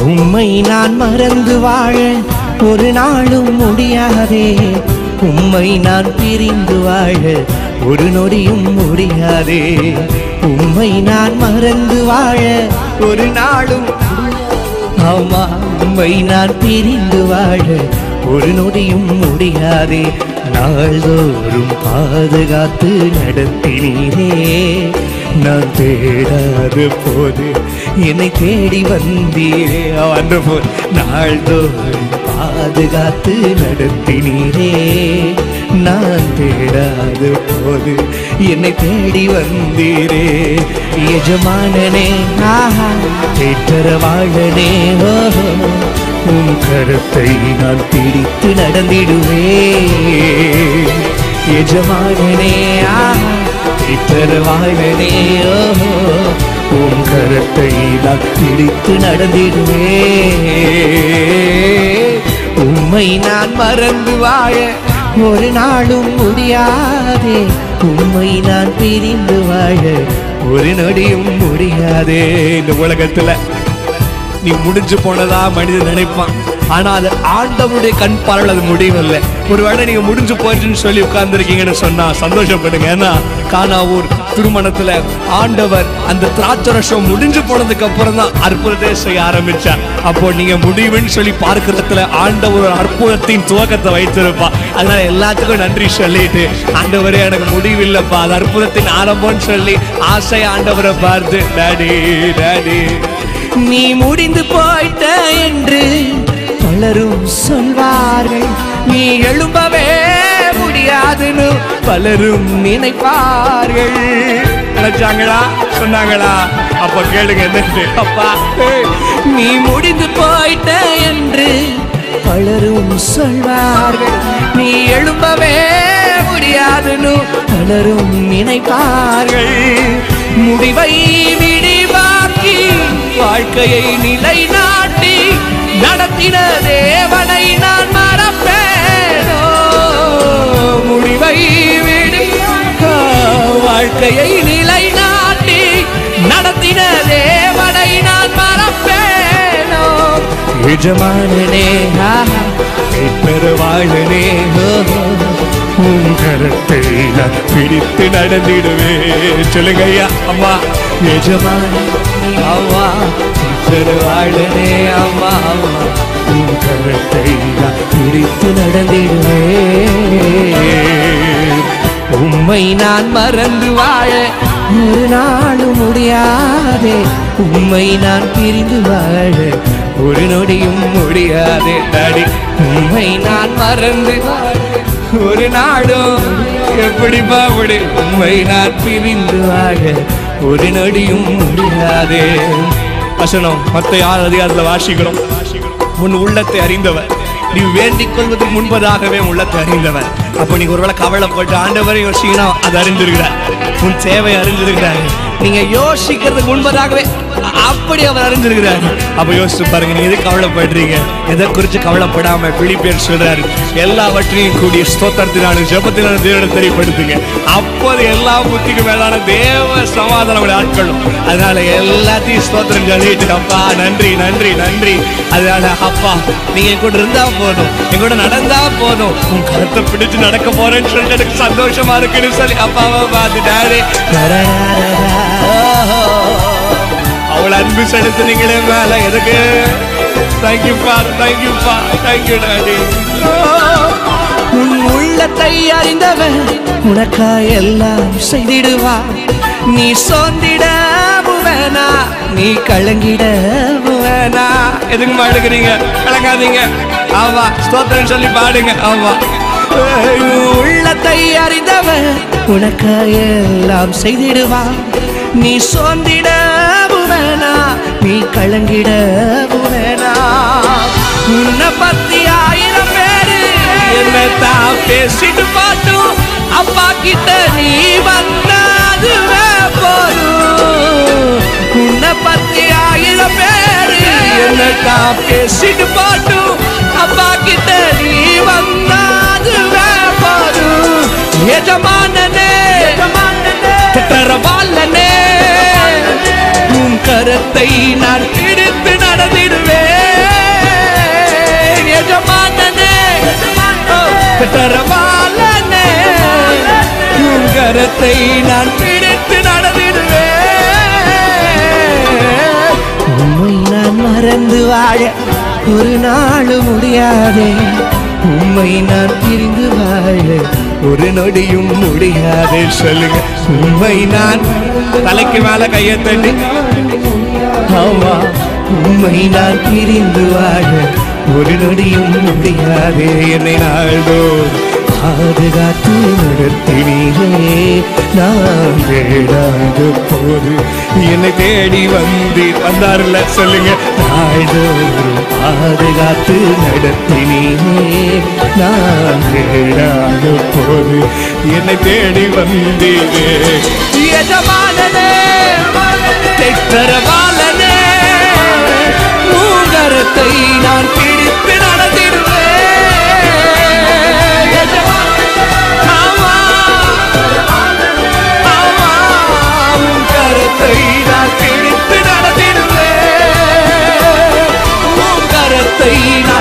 உம்மை நான் மறந்து வாழ ஒரு நாளும் முடியாதே உம்மை நான் பிரிந்து வாழ ஒரு நொடியும் முடியாதே உம்மை நான் மறந்து வாழ ஒரு நாளும் ஆமா உம்மை நான் பிரிந்து வாழ ஒரு நொடியும் முடியாதே நாள்தோறும் பாதுகாத்து நடத்தினீரே நான் தேடாத போது என்னை தேடி வந்தீரே அந்த போது நாள்தோறும் பாதுகாத்து நடத்தினீரே நான் தேடாத போது என்னை தேடி வந்தீரே எஜமானனே ஆஹா தேற்றரவாழனே ஓஹோ உன் கருத்தை நான் பிடித்து நடந்திடுவே எஜமானனே ஆஹா தேற்றரவாழனே ஓஹோ உன் கருத்தை நான் பிடித்து நடந்திடுவே உம்மை நான் மறந்து வாழ ஒரு நாளும் முடியாதே உம்மை நான் பிரிந்து வாழ ஒரு நொடியும் முடியாதே இந்த உலகத்துல நீ முடிஞ்சு போனதா மனிதன் நினைப்பான் ஆனா அது ஆண்டவருடைய கண் பார்வையில் அது முடிவில்லை ஒருவேளை நீங்க முடிஞ்சு போயிடுச்சுன்னு சொல்லி உட்கார்ந்துருக்கீங்கன்னு சொன்னா சந்தோஷப்படுங்க ஏன்னா கானாவூர் திருமணத்துல ஆண்டவர் அந்த திராட்சரசம் முடிஞ்சு போனதுக்கு அப்புறம் தான் அற்புதத்தை செய்ய ஆரம்பிச்சார் அப்போ நீங்க முடிவுன்னு சொல்லி பார்க்கறதுல ஆண்டவர் ஒரு அற்புதத்தின் துவக்கத்தை வைத்திருப்பா அதனால எல்லாத்துக்கும் நன்றி சொல்லிட்டு ஆண்டவரே எனக்கு முடிவில்லைப்பா அது அற்புதத்தின் ஆரம்பம்னு சொல்லி ஆசை ஆண்டவரை பார்த்து டாடி டாடி நீ முடிந்து போயிட்ட என்று பலரும் சொல்வார்கள் நீ எழும்பவே முடியாதுன்னு பலரும் நினைப்பார்கள் நினைச்சாங்களா சொன்னாங்களா அப்ப கேளுங்க என்னன்னு அப்பா ஏய், நீ முடிந்து போயிட்ட என்று பலரும் சொல்வார்கள் நீ எழும்பவே முடியாதுன்னு பலரும் நினைப்பார்கள் முடிவை விடிவாக்கி வாழ்க்கையை நிலைநாட்டி நடத்தின தேவனை நான் மறப்பேனோ முடிவை விடி வாழ்க்கையை நிலைநாட்டி நடத்தின தேவனை நான் மறப்பேனோ எஜமானனே பெருவாழனே உன் கரத்தை நான் பிடித்து நடந்திடுவே சொல்லுங்க ஐயா அம்மா எஜமான அம்மா பெருவாழனே அம்மா அம்மா உன் கரத்தை நான் பிடித்து நடந்திடுவே உம்மை நான் மறந்து வாழ ஒரு நாளும் முடியாதே உம்மை நான் பிரிந்து வாழ ஒரு நொடியும் முடியாதே டாடி உம்மை நான் மறந்து வாழ ஒரு நாடும் எப்படிப்பா முடி உம்மை நான் பிரிந்து வாழ ஒரு நொடியும் முடியாதே வசனம் மத்த யார் அதிகாரத்தில் வாசிக்கிறோம் உன் உள்ளத்தை அறிந்தவர் நீ வேண்டிக் கொள்வதற்கு முன்பதாகவே உன் உள்ளத்தை அறிந்தவர் அப்போ நீங்க ஒருவேளை கவலைப்பட்டு ஆண்டவரை யோசிக்கணும் அது அறிஞ்சிருக்கிறார் உன் சேவை அறிஞ்சிருக்கிறார் நீங்க யோசிக்கிறதுக்கு முன்பதாகவே அ- அப்படி அவர் அறிஞ்சிருக்கிறார் அப்ப யோசிச்சு பாருங்க நீங்க எது கவலைப்படுறீங்க எதை குறித்து கவலைப்படாம பிலிப்பியர் சொல்றாரு எல்லாவற்றையும் கூடிய ஸ்தோத்திரத்தினாலும் ஜெபத்தினாலும் தேவனை தெரியப்படுத்துங்க அப்போது எல்லா புத்திக்கு மேலான தேவ சமாதானம் உங்களை ஆட்கொள்ளும் அதனால எல்லாத்தையும் ஸ்தோத்திரம் சொல்லிட்டு அப்பா நன்றி நன்றி நன்றி அதனால அப்பா நீங்க என் கூட இருந்தா போதும் என் கூட நடந்தா போதும் உன் கருத்தை பிடிச்சு நடக்க போறேன்னு சொல்லிட்டு எனக்கு சந்தோஷமா இருக்குன்னு சொல்லி அப்பாவை பார்த்து டாடி அவளை அன்பு செலுத்துனீங்களே மேல எதுக்கு தேங்க்யூப்பா தேங்க்யூப்பா தேங்க்யூ டாடி உன் உள்ளத்தை அறிந்தவன் உனக்கா எல்லாம் செய்திடுவா நீ சோர்ந்திட வேணா நீ கலங்கிட வேணா எதுக்கு மாடுக்கிறீங்க கலங்காதீங்க ஆமா ஸ்தோத்திரம் சொல்லி பாடுங்க ஆமா ஏய், உன் உள்ளத்தை அறிந்தவன் உனக்கு எல்லாம் செய்திடுவா நீ சோர்ந்திட வேணா நீ கலங்கிட வேணா உன்னை பத்தி ஆயிரம் பேரு என்ன தான் பேசிட்டு பாட்டும் அப்பா கிட்ட நீ வந்தாதுவே போதும் உன்னை பத்தி ஆயிரம் பேரு என்ன தான் பேசிட்டு பாட்டும் அப்பா கிட்ட நீ வந்தாதுவே போதும் எஜமானனே திட்டரவாளனே உன் கரத்தை நான் பிடித்து நடந்திடுவேன் தேற்றரவாளனே உன் கரத்தை நான் பிடித்து நடந்திடுவேன் உம்மை நான் மறந்து வாழ ஒரு நாளும் முடியாதே உம்மை நான் பிரிந்து வாழ ஒரு நொடியும் முடியாதே சொல்லுங்க உம்மை நான் தலைக்கு மேல கையை தட்டி ஆமா உம்மை நான் பிரிந்து வாழ ஒரு நொடியும் முடியாதே என்னை நாள்தோ பாதுகாத்து நடத்தினீரே நான் தேடாத போது என்னை தேடி வந்து வந்தாருல சொல்லுங்க நாள்தோறும் பாதுகாத்து நடத்தினீரே நான் தேடாத போது என்னை தேடி வந்தீரே எஜமானனே தெற்றரவாளனே மூங்கரத்தை நான் பிடித்து நடந்திருவேன் ஆமா, ஆமா, உன் கரத்தை நான் பிடித்து நடந்திருவேன் உன் கரத்தை நான்